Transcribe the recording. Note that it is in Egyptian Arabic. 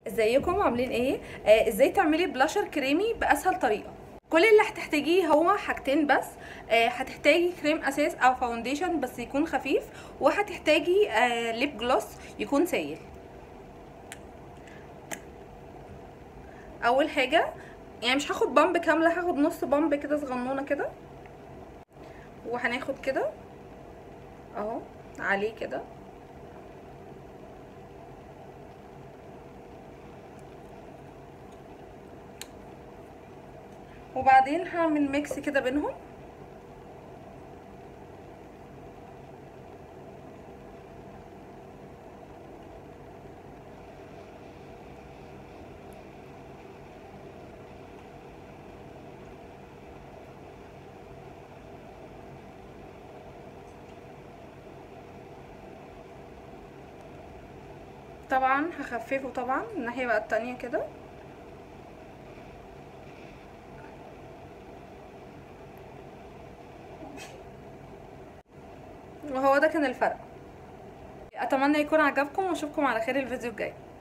ازيكم عاملين ايه آه ازاي تعملي بلاشر كريمي باسهل طريقه كل اللي هتحتاجيه هو حاجتين بس آه هتحتاجي كريم اساس او فاونديشن بس يكون خفيف وهتحتاجي آه ليب جلوس يكون سايل اول حاجه يعني مش هاخد بامب كامله هاخد نص بامب كده صغنونه كده وهناخد كده اهو عليه كده وبعدين هعمل ميكس كده بينهم طبعا هخففه طبعا الناحيه بقى التانية كده وهو ده كان الفرق اتمنى يكون عجبكم واشوفكم على خير الفيديو الجاي